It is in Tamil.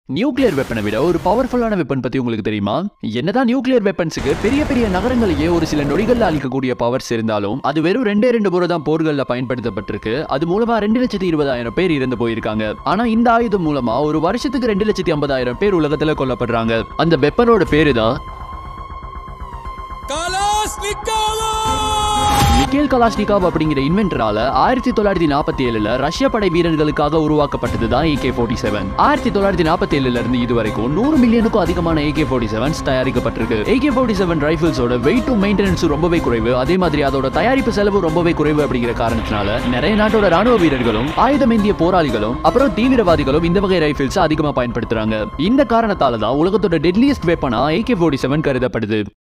நியூக்ளியர் வெப்பனை விட ஒரு பவர்ஃபுல்லான வெப்பன் பத்தி உங்களுக்கு தெரியுமா என்னதான் நியூக்ளியர் வெப்பன்ஸுக்கு பெரிய பெரிய நகரங்களையே ஒரு சில நொடிகள்ல அழிக்கக்கூடிய பவர்ஸ் இருந்தாலும் அது வெறும் ரெண்டே ரெண்டு முறை தான் போர்கள்ல பயன்படுத்தப்பட்டிருக்கு அது மூலமா ரெண்டு லட்சத்தி இருபதாயிரம் பேர் இறந்து போயிருக்காங்க ஆனா இந்த ஆயுதம் மூலமா ஒரு வருஷத்துக்கு ரெண்டு லட்சத்தி ஐம்பதாயிரம் பேர் உலகத்துல கொல்லப்படுறாங்க அந்த வெப்பனோட பேரு தான் மிக்கேல் கலாஷ்னிகாவ் அப்படிங்கிற இன்வென்டரால ஆயிரத்தி தொள்ளாயிரத்தி நாற்பத்தி ஏழுல ரஷ்ய படை வீரர்களுக்காக உருவாக்கப்பட்டது தான் ஏகே ஃபோர்ட்டி செவன் ஆயிரத்தி தொள்ளாயிரத்தி நாற்பத்தி ஏழுல இருந்து இது வரைக்கும் நூறு மில்லியனுக்கும் அதிகமான ஏகே ஃபோர்ட்டி செவன்ஸ் தயாரிக்கப்பட்டிருக்கு ஏகே ஃபோர்ட்டி செவன் ரைஃபிள்ஸோட வெயிட்டும் மெயின்டெனன்ஸ் ரொம்பவே குறைவு அதே மாதிரி அதோட தயாரிப்பு செலவு ரொம்பவே குறைவு அப்படிங்கிற காரணத்தினால நிறைய நாட்டோட ராணுவ வீரர்களும் ஆயுதம் ஏந்திய போராளிகளும் அப்புறம் தீவிரவாதிகளும் இந்த வகை ரைஃபிள்ஸ் அதிகமா பயன்படுத்துறாங்க இந்த காரணத்தால தான் உலகத்தோட டெட்லியஸ்ட் வெப்பனா ஏகே ஃபோர்ட்டி செவன் கருதப்படுது